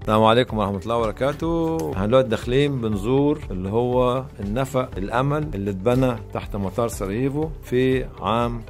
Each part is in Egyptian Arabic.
السلام عليكم ورحمة الله وبركاته احنا دلوقتي داخلين بنزور اللي هو النفق الأمل اللي اتبنى تحت مطار سراييفو في عام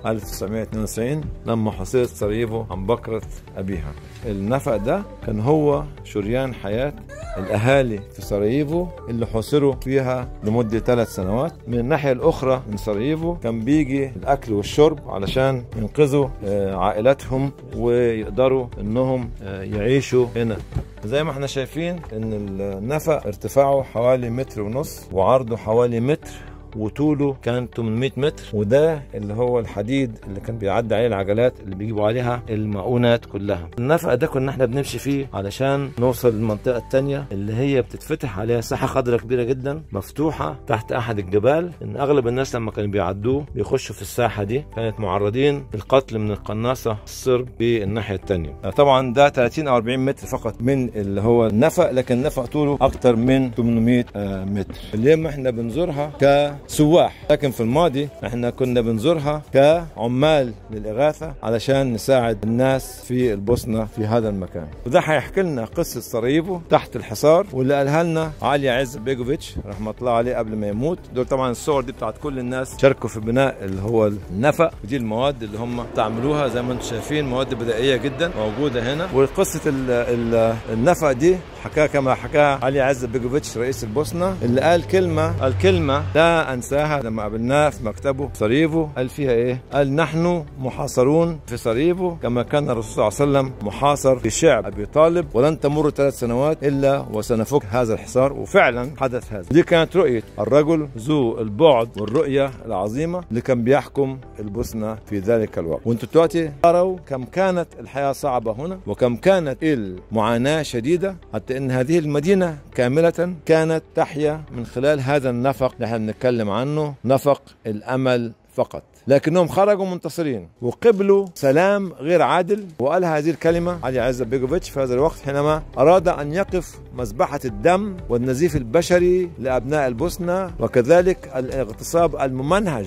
1992 لما حصلت سراييفو عن بكرة أبيها النفق ده كان هو شريان حياة الأهالي في سراييفو اللي حصروا فيها لمدة ثلاث سنوات من الناحية الأخرى من سراييفو كان بيجي الأكل والشرب علشان ينقذوا آه، عائلاتهم ويقدروا إنهم آه، يعيشوا هنا زي ما احنا شايفين ان النفق ارتفاعه حوالي متر ونص وعرضه حوالي متر وطوله كان 800 متر وده اللي هو الحديد اللي كان بيعدي عليه العجلات اللي بيجيبوا عليها المؤونات كلها النفق ده كنا احنا بنمشي فيه علشان نوصل للمنطقة التانية اللي هي بتتفتح عليها ساحة خضراء كبيرة جدا مفتوحة تحت أحد الجبال إن أغلب الناس لما كانوا بيعدوه بيخشوا في الساحة دي كانت معرضين للقتل من القناصة الصرب في الناحية التانية طبعا ده 30 أو 40 متر فقط من اللي هو النفق لكن النفق طوله أكتر من 800 آه، متر اليوم احنا بنزورها كسواح لكن في الماضي احنا كنا بنزورها كعمال للإغاثة علشان نساعد الناس في البوسنة في هذا المكان وده هيحكي لنا قصة سراييفو تحت الحصار واللي قالها لنا علي عز بيجوفيتش رحمة الله عليه قبل ما يموت دول طبعا الصور دي بتاعت كل الناس شاركوا في بناء اللي هو النفق ودي المواد اللي هم تعملوها زي ما انتم شايفين مواد بدائية جدا موجودة هنا وقصة ال ال النفق دي حكاها كما حكاها علي عز بيجوفيتش رئيس البوسنة اللي قال كلمة الكلمة لا أنساها لما قابلناه في مكتبه سراييفو قال فيها إيه؟ قال نحن محاصرون في سراييفو كما كان الرسول صلى الله عليه وسلم محاصر في شعب أبي طالب ولن تمر ثلاث سنوات إلا وسنفك هذا الحصار وفعلا حدث هذا دي كانت رؤية الرجل ذو البعد والرؤية العظيمة اللي كان بيحكم البوسنة في ذلك الوقت وانتوا دلوقتي تروا كم كانت الحياة صعبة هنا وكم كانت المعاناة شديدة حتى ان هذه المدينة كاملة كانت تحيا من خلال هذا النفق اللي احنا بنتكلم عنه نفق الامل فقط لكنهم خرجوا منتصرين وقبلوا سلام غير عادل وقال هذه الكلمة علي عز بيجوفيتش في هذا الوقت حينما أراد أن يقف مذبحة الدم والنزيف البشري لأبناء البوسنة وكذلك الاغتصاب الممنهج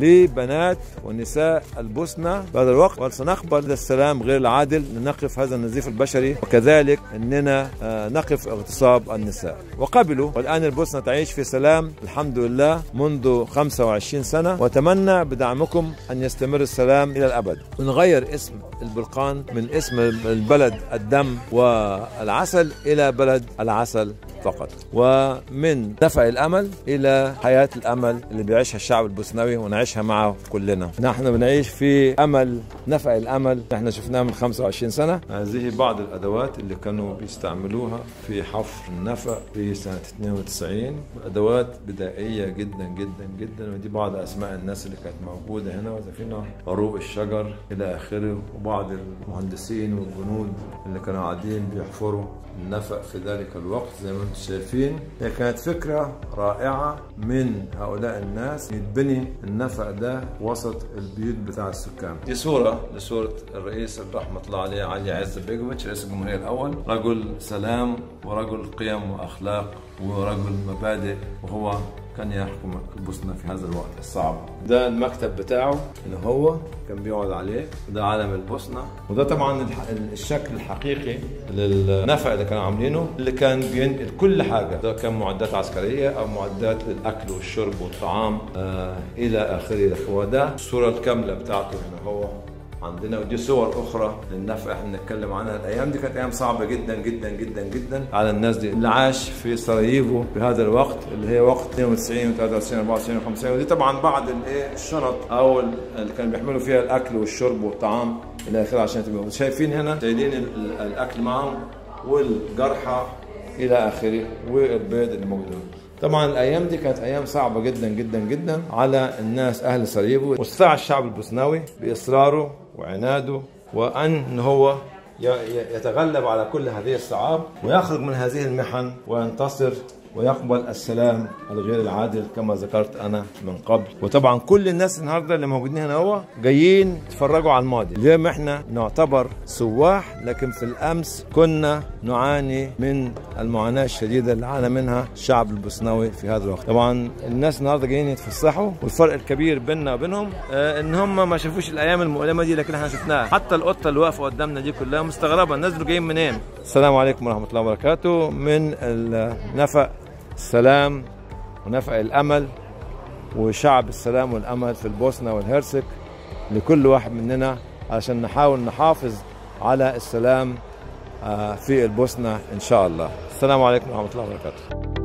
لبنات ونساء البوسنة في هذا الوقت وسنقبل السلام غير العادل لنقف هذا النزيف البشري وكذلك أننا آه، نقف اغتصاب النساء وقبلوا والآن البوسنة تعيش في سلام الحمد لله منذ 25 سنة وأتمنى بدعمكم أن يستمر السلام إلى الأبد ونغير اسم البرقان من اسم البلد الدم والعسل إلى بلد العسل فقط ومن نفق الامل الى حياه الامل اللي بيعيشها الشعب البوسنوي ونعيشها معه كلنا نحن بنعيش في امل نفق الامل احنا شفناه من 25 سنه هذه بعض الادوات اللي كانوا بيستعملوها في حفر النفق في سنه 92 ادوات بدائيه جدا جدا جدا ودي بعض اسماء الناس اللي كانت موجوده هنا وإذا فينا عروق الشجر الى اخره وبعض المهندسين والجنود اللي كانوا قاعدين بيحفروا النفق في ذلك الوقت زي ما انتم شايفين هي كانت فكرة رائعة من هؤلاء الناس يتبني النفق ده وسط البيوت بتاع السكان دي صورة لصورة الرئيس رحمة الله عليه علي عز بيجوفيتش رئيس الجمهورية الأول رجل سلام ورجل قيم وأخلاق ورجل مبادئ وهو كان يحكم البوسنة في هذا الوقت الصعب ده المكتب بتاعه اللي هو كان بيقعد عليه وده علم البوسنة وده طبعا الح... الشكل الحقيقي للنفق اللي كانوا عاملينه اللي كان بينقل كل حاجة ده كان معدات عسكرية أو معدات للأكل والشرب والطعام آه إلى آخره هو ده الصورة الكاملة بتاعته هنا هو عندنا ودي صور اخرى للنفق احنا بنتكلم عنها الايام دي كانت ايام صعبه جدا جدا جدا جدا على الناس دي اللي عاش في سراييفو في هذا الوقت اللي هي وقت 92 و93 94 و95 ودي طبعا بعض الايه الشنط او اللي كانوا بيحملوا فيها الاكل والشرب والطعام الى اخره عشان تبقوا شايفين هنا شايلين ال- ال- الاكل معهم والجرحى الى اخره والبيض اللي موجود طبعا الايام دي كانت ايام صعبه جدا جدا جدا على الناس اهل سراييفو واستطاع الشعب البوسناوي باصراره وعناده وان هو ي- ي- يتغلب على كل هذه الصعاب ويخرج من هذه المحن وينتصر ويقبل السلام الغير العادل كما ذكرت انا من قبل وطبعا كل الناس النهارده اللي موجودين هنا هو جايين يتفرجوا على الماضي زي ما احنا نعتبر سواح لكن في الامس كنا نعاني من المعاناه الشديده اللي عانى منها الشعب البوسناوي في هذا الوقت طبعا الناس النهارده جايين يتفسحوا والفرق الكبير بيننا وبينهم آه ان هم ما شافوش الايام المؤلمه دي لكن احنا شفناها حتى القطه اللي واقفه قدامنا دي كلها مستغربه الناس دول جايين منين السلام عليكم ورحمه الله وبركاته من نفق السلام ونفق الامل وشعب السلام والامل في البوسنه والهرسك لكل واحد مننا عشان نحاول نحافظ على السلام في البوسنه ان شاء الله السلام عليكم ورحمه الله وبركاته